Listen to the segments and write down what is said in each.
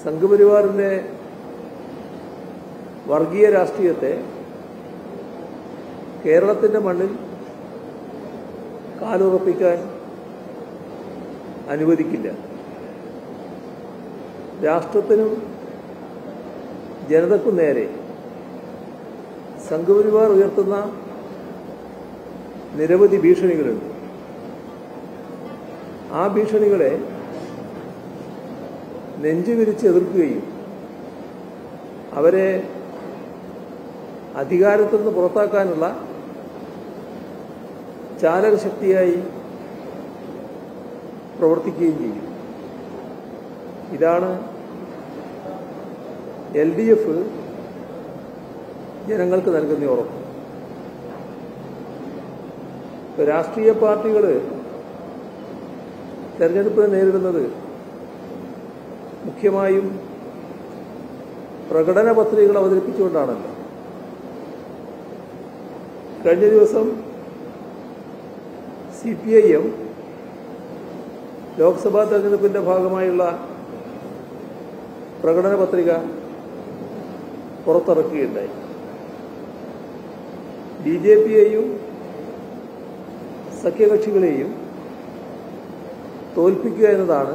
സംഘപരിവാറിന്റെ വർഗീയ രാഷ്ട്രീയത്തെ കേരളത്തിന്റെ മണ്ണിൽ കാലുറപ്പിക്കാൻ അനുവദിക്കില്ല രാഷ്ട്രത്തിനും ജനതയ്ക്കും നേരെ സംഘപരിവാർ ഉയർത്തുന്ന നിരവധി ഭീഷണികളുണ്ട് ആ ഭീഷണികളെ നെഞ്ചുവിരിച്ച് എതിർക്കുകയും അവരെ അധികാരത്തിൽ നിന്ന് പുറത്താക്കാനുള്ള ചാലകശക്തിയായി പ്രവർത്തിക്കുകയും ചെയ്യും ഇതാണ് എൽ ഡി എഫ് ജനങ്ങൾക്ക് നൽകുന്ന ഉറപ്പ് ഇപ്പൊ രാഷ്ട്രീയ പാർട്ടികൾ തെരഞ്ഞെടുപ്പിനെ നേരിടുന്നത് മുഖ്യമായും പ്രകടന പത്രികകൾ അവതരിപ്പിച്ചുകൊണ്ടാണല്ലോ കഴിഞ്ഞ ദിവസം C P I M Lok Sabha തെരഞ്ഞെടുപ്പിന്റെ ഭാഗമായുള്ള പ്രകടന പത്രിക പുറത്തിറക്കുകയുണ്ടായി ബി ജെ പിയെയും സഖ്യകക്ഷികളെയും തോൽപ്പിക്കുക എന്നതാണ്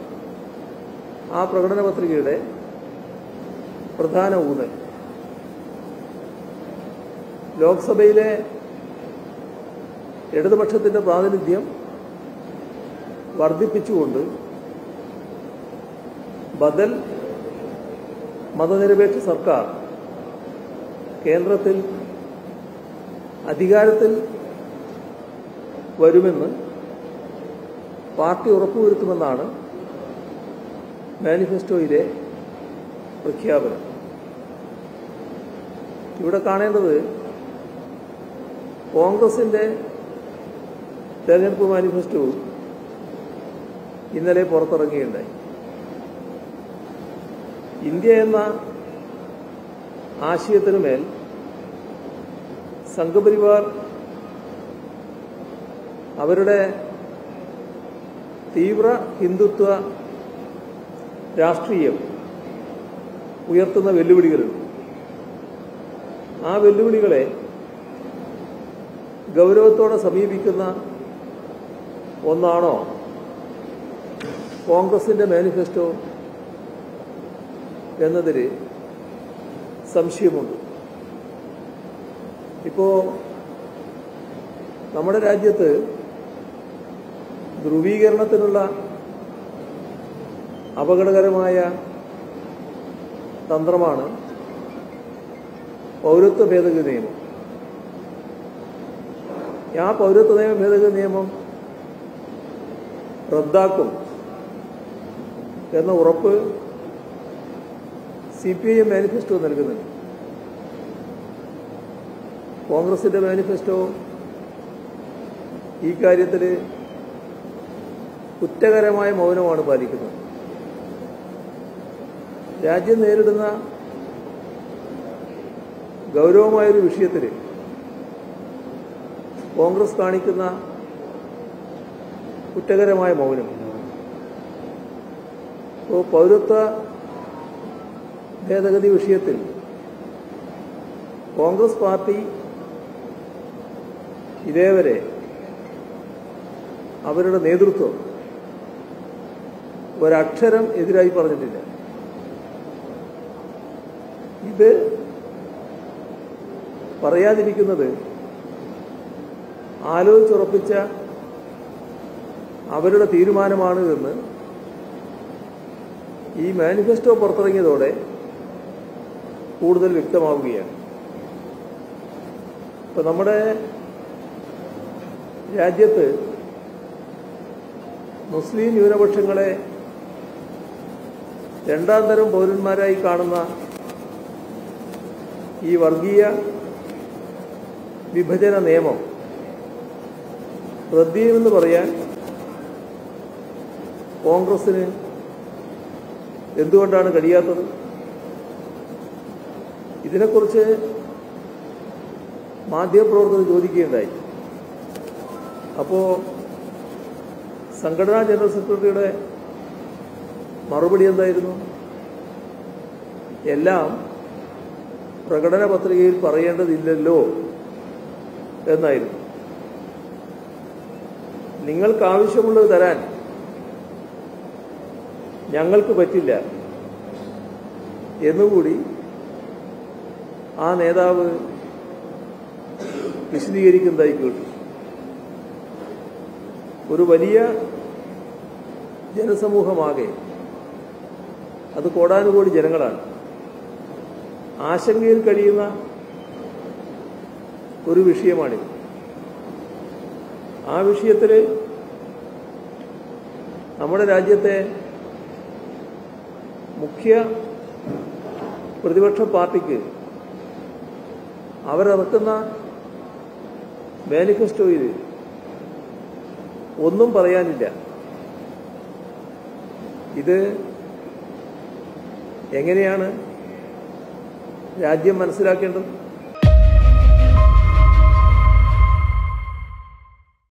ആ പ്രകടന പത്രികയുടെ പ്രധാന ഊന്നൽ ലോക്സഭയിലെ ഇടതുപക്ഷത്തിന്റെ പ്രാതിനിധ്യം വർദ്ധിപ്പിച്ചുകൊണ്ട് ബദൽ മതനിരപേക്ഷ സർക്കാർ കേന്ദ്രത്തിൽ അധികാരത്തിൽ വരുമെന്ന് പാർട്ടി ഉറപ്പുവരുത്തുമെന്നാണ് മാനിഫെസ്റ്റോയിലെ പ്രഖ്യാപനം ഇവിടെ കാണേണ്ടത് കോൺഗ്രസിന്റെ തെരഞ്ഞെടുപ്പ് മാനിഫെസ്റ്റോ ഇന്നലെ പുറത്തിറങ്ങിയുണ്ടായി ഇന്ത്യ എന്ന ആശയത്തിനുമേൽ സംഘപരിവാർ അവരുടെ തീവ്ര ഹിന്ദുത്വ രാഷ്ട്രീയം ഉയർത്തുന്ന വെല്ലുവിളികളുണ്ട് ആ വെല്ലുവിളികളെ ഗൗരവത്തോടെ സമീപിക്കുന്ന ഒന്നാണോ കോൺഗ്രസിന്റെ മാനിഫെസ്റ്റോ എന്നതിൽ സംശയമുണ്ട് ഇപ്പോ നമ്മുടെ രാജ്യത്ത് ധ്രുവീകരണത്തിനുള്ള അപകടകരമായ തന്ത്രമാണ് പൗരത്വ ഭേദഗതി നിയമം ആ പൗരത്വ നിയമ ഭേദഗതി നിയമം റദ്ദാക്കും എന്ന ഉറപ്പ് C P I M manifesto നൽകുന്നുണ്ട് കോൺഗ്രസിന്റെ മാനിഫെസ്റ്റോ ഈ കാര്യത്തിൽ കുറ്റകരമായ മൗനമാണ് പാലിക്കുന്നത് രാജ്യം നേരിടുന്ന ഗൗരവമായൊരു വിഷയത്തിൽ കോൺഗ്രസ് കാണിക്കുന്ന കുറ്റകരമായ മൗനം ഇപ്പോൾ പൗരത്വ ഭേദഗതി വിഷയത്തിൽ കോൺഗ്രസ് പാർട്ടി ഇതേവരെ അവരുടെ നേതൃത്വം ഒരക്ഷരം എതിരായി പറഞ്ഞിട്ടില്ല ഇത് പറയാതിരിക്കുന്നത് ആലോചിച്ചുറപ്പിച്ച അവരുടെ തീരുമാനമാണ് എന്ന് ഈ മാനിഫെസ്റ്റോ പുറത്തിറങ്ങിയതോടെ കൂടുതൽ വ്യക്തമാവുകയാണ് ഇപ്പൊ നമ്മുടെ രാജ്യത്ത് മുസ്ലിം ന്യൂനപക്ഷങ്ങളെ രണ്ടാം തരം പൗരന്മാരായി കാണുന്ന ഈ വർഗീയ വിഭജന നിയമം റദ്ദീയമെന്ന് പറയാൻ കോൺഗ്രസിന് എന്തുകൊണ്ടാണ് കഴിയാത്തത് ഇതിനെക്കുറിച്ച് മാധ്യമപ്രവർത്തകർ ചോദിക്കുകയുണ്ടായി അപ്പോ സംഘടനാ ജനറൽ സെക്രട്ടറിയുടെ മറുപടി എന്തായിരുന്നു എല്ലാം പ്രകടന പത്രികയിൽ പറയേണ്ടതില്ലല്ലോ എന്നായിരുന്നു നിങ്ങൾക്ക് ആവശ്യമുള്ളത് തരാൻ ഞങ്ങൾക്ക് പറ്റില്ല എന്നുകൂടി ആ നേതാവ് വിശദീകരിക്കുന്നതായി കേട്ടു ഒരു വലിയ ജനസമൂഹമാകെ അത് കോടാനുകോടി ജനങ്ങളാണ് ആശങ്കയിൽ കഴിയുന്ന ഒരു വിഷയമാണിത് ആ വിഷയത്തിൽ നമ്മുടെ രാജ്യത്തെ മുഖ്യ പ്രതിപക്ഷ പാർട്ടിക്ക് അവരിറക്കുന്ന മാനിഫെസ്റ്റോയിൽ ഒന്നും പറയാനില്ല ഇത് എങ്ങനെയാണ് രാജ്യം മനസ്സിലാക്കേണ്ടത്